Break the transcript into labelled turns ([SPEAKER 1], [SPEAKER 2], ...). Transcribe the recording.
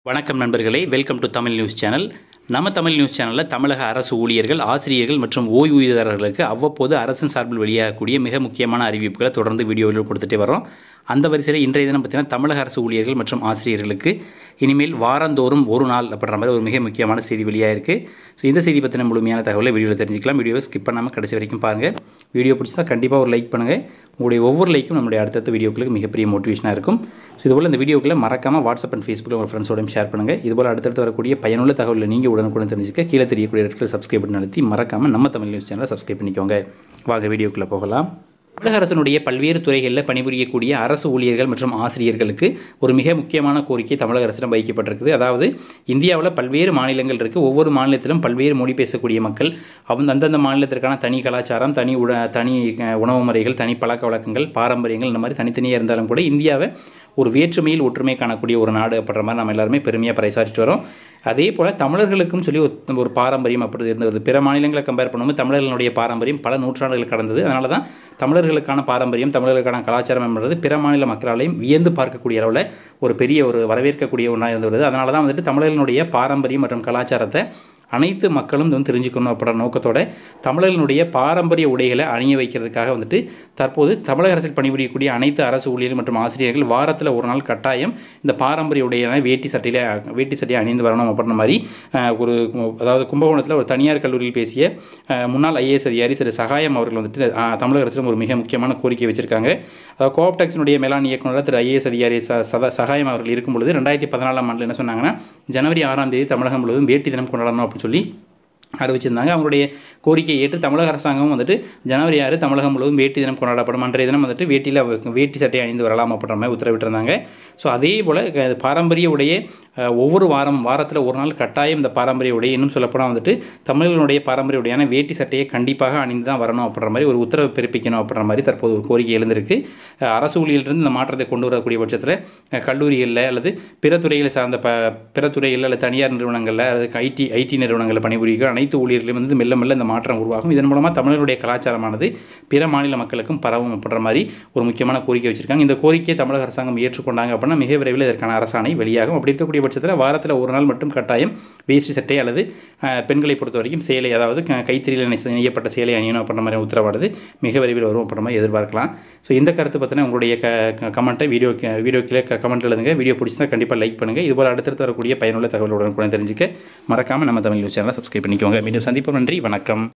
[SPEAKER 1] வணக்கம் நண்பர்களே welcome to Tamil news channel நம்ம தமிழ் நியூஸ் சேனலில் தமிழக அரசு ஊழியர்கள் ஆசிரியர்கள் மற்றும் ஓய்வூதியதாரர்களுக்கு அவ்வப்போது அரசின் சார்பில் வெளியாகக்கூடிய மிக முக்கியமான அறிவிப்புகளை தொடர்ந்து வீடியோவில் கொடுத்துட்டே வரோம் அந்த வரிசையில் இன்றைய தினம் பார்த்தீங்கன்னா தமிழக அரசு ஊழியர்கள் மற்றும் ஆசிரியர்களுக்கு இனிமேல் வாரந்தோறும் ஒரு நாள் அப்படின்ற மாதிரி ஒரு மிக முக்கியமான செய்தி வெளியாயிருக்கு ஸோ இந்த செய்தி பற்றின முழுமையான தகவலை வீடியோவில் தெரிஞ்சுக்கலாம் வீடியோவை ஸ்கிப் பண்ணாமல் கடைசி வரைக்கும் பாருங்கள் வீடியோ பிடிச்சா கண்டிப்பாக ஒரு லைக் பண்ணுங்கள் உங்களுடைய ஒவ்வொரு லைக்கும் நம்மளுடைய அடுத்தடுத்த வீடியோக்களுக்கு மிகப்பெரிய மோட்டிவேஷனாக இருக்கும் ஸோ இதுபோல் இந்த வீடியோக்களை மறக்காமல் வாட்ஸ்அப் அண்ட் ஃபேஸ்புக்கில் உங்கள் ஃப்ரெண்ட்ஸோடையும் ஷேர் பண்ணுங்கள் இதுபோல் அடுத்தடுத்து வரக்கூடிய பயனுள்ள தகவலை நீங்கள் உடனுக்குடன் தெரிஞ்சுக்க கீழே தெரியக்கூடிய இடத்துல சப்ஸ்கிரைப் பண்ணி நடத்தி மறக்காமல் நம்ம தமிழ் நியூஸ் சேனலை சப்ஸ்கிரைப் பண்ணிக்கோங்க வாங்க வீடியோக்குள்ளே போகலாம் தமிழக அரசனுடைய பல்வேறு துறைகளில் பணிபுரியக்கூடிய அரசு ஊழியர்கள் மற்றும் ஆசிரியர்களுக்கு ஒரு மிக முக்கியமான கோரிக்கை தமிழக அரசிடம் வைக்கப்பட்டிருக்குது அதாவது இந்தியாவில் பல்வேறு மாநிலங்கள் இருக்குது ஒவ்வொரு மாநிலத்திலும் பல்வேறு மொழி பேசக்கூடிய மக்கள் அவங்க அந்தந்த மாநிலத்திற்கான தனி கலாச்சாரம் தனி உண தனி அஹ், உணவு முறைகள் தனி பழக்க வழக்கங்கள் பாரம்பரியங்கள் இந்த மாதிரி தனித்தனியாக இருந்தாலும் கூட இந்தியாவை ஒரு வேற்றுமையில் ஒற்றுமை காணக்கூடிய ஒரு நாடு அப்படின்ற மாதிரி நம்ம எல்லாருமே பெருமையாக பறைசாற்றிட்டு வரோம் அதே போல் தமிழர்களுக்கும் சொல்லி ஒரு- ஒரு பாரம்பரியம் அப்படி இருந்தது பிற மாநிலங்களை கம்பேர் பண்ணும்போது தமிழர்களுடைய பாரம்பரியம் பல நூற்றாண்டுகள் கடந்தது அதனால தான் தமிழர்களுக்கான பாரம்பரியம் தமிழர்களுக்கான கலாச்சாரம் என்பது பிற மாநில மக்களாலையும் வியந்து பார்க்கக்கூடிய அளவில் ஒரு பெரிய ஒரு வரவேற்கக்கூடிய ஒன்றாக இருந்து வருது அதனால தான் வந்துட்டு தமிழர்களுடைய பாரம்பரியம் மற்றும் கலாச்சாரத்தை அனைத்து மக்களும் வந்து தெரிஞ்சுக்கணும் அப்படின்ற நோக்கத்தோட தமிழர்களுடைய பாரம்பரிய உடைகளை அணிய வைக்கிறதுக்காக வந்துட்டு தற்போது தமிழக அரசில் பணிபுரியக்கூடிய அனைத்து அரசு ஊழியர்கள் மற்றும் ஆசிரியர்கள் வாரத்தில் ஒரு நாள் கட்டாயம் இந்த பாரம்பரிய உடையான வேட்டி சட்டையில் வேட்டி சட்டையை அணிந்து வரணும் அப்படின்ற மாதிரி அஹ், ஒரு அதாவது கும்பகோணத்தில் ஒரு தனியார் கல்லூரியில் பேசிய அஹ், முன்னாள் ஐஏஎஸ் அதிகாரி திரு சகாயம் அவர்கள் வந்துட்டு அஹ், தமிழக அரசிடம் ஒரு மிக முக்கியமான கோரிக்கை வச்சிருக்காங்க அதாவது கோஆப்டெக்ஸினுடைய மேலாண் இயக்குநர் திரு ஐஏஎஸ் அதிகாரி ச சத சகாயம் அவர்கள் இருக்கும் பொழுது ரெண்டாயிரத்தி பதினாலாம் ஆண்டில் என்ன சொன்னாங்கன்னா ஜனவரி ஆறாம் தேதி தமிழகம் முழுவதும் வேட்டி தினம் கொண்டாடணும் அப்படின்னு சொல்லி அறிவிச்சிருந்தாங்க அவங்களுடைய கோரிக்கையை ஏற்று தமிழக அரசாங்கம் வந்துட்டு ஜனவரி ஆறு தமிழகம் முழுவதும் வேட்டி தினம் கொண்டாடப்படும் அன்றைய தினம் வந்துட்டு வேட்டியில் வேட்டி சட்டை அணிந்து வரலாம் அப்படின்ற மாதிரி உத்தரவிட்டிருந்தாங்க ஸோ அதே போல் க- பாரம்பரிய உடையே அஹ், ஒவ்வொரு வாரம் வாரத்தில் ஒரு நாள் கட்டாயம் இந்த பாரம்பரிய உடை இன்னும் சொல்லப்போனால் வந்துட்டு தமிழர்களுடைய பாரம்பரிய உடையான வேட்டி சட்டையை கண்டிப்பாக அணிந்து தான் வரணும் அப்படின்ற மாதிரி ஒரு உத்தரவு பிறப்பிக்கணும் அப்படின்ற மாதிரி தற்போது ஒரு கோரிக்கை எழுந்திருக்கு அஹ், அரசு ஊழியர்களிருந்து இந்த மாற்றத்தை கொண்டு வரக்கூடிய பட்சத்தில் அஹ், கல்லூரிகளில் அல்லது பிற துறைகளை சார்ந்த ப பிற துறைகளில் அல்லது தனியார் நிறுவனங்களில் அல்லது ஐடி ஐடி நிறுவனங்களில் பணிபுரிகிற அனைத்து ஊழியர்களும் வந்து மெல்ல மெல்ல இந்த மாற்றம் உருவாகும் இதன் மூலமாக தமிழர்களுடைய கலாச்சாரமானது பிற மாநில மக்களுக்கும் பரவும் அப்படின்ற மாதிரி ஒரு முக்கியமான கோரிக்கை வச்சிருக்காங்க இந்த கோரிக்கையை தமிழக அரசாங்கம் ஏற்றுக்கொண்டாங்க அப்படின்னா மிக விரைவில் இதற்கான அரசாணை வெளியாகும் அப்படி இருக்கக்கூடிய பட்சத்தில் வாரத்தில் ஒரு நாள் மட்டும் கட்டாயம் வேஷ்டி சட்டை அல்லது அஹ், பெண்களை பொறுத்த வரைக்கும் சேலை அதாவது க- கைத்தறியில் நெச- நெய்யப்பட்ட சேலை அணியணும் அப்படின்ற மாதிரி உத்தரவானது மிக விரைவில் வரும் அப்படின்ற மாதிரி எதிர்பார்க்கலாம் ஸோ இந்த கருத்து பற்றின உங்களுடைய க கமெண்ட்டை வீடியோ வீடியோ கீழே கமெண்ட் எழுதுங்க வீடியோ பிடிச்சிருந்தா கண்டிப்பாக லைக் பண்ணுங்கள் இதுபோல் அடுத்தடுத்து வரக்கூடிய பயனுள்ள தகவலுடன் கூட தெரிஞ்சுக்க மறக்காமல் நம்ம தமிழ் நியூஸ் சேனலை சப்ஸ்கிரைப் பண்ணிக்கோங்க மீண்டும் சந்திப்போம் நன்றி வணக்கம்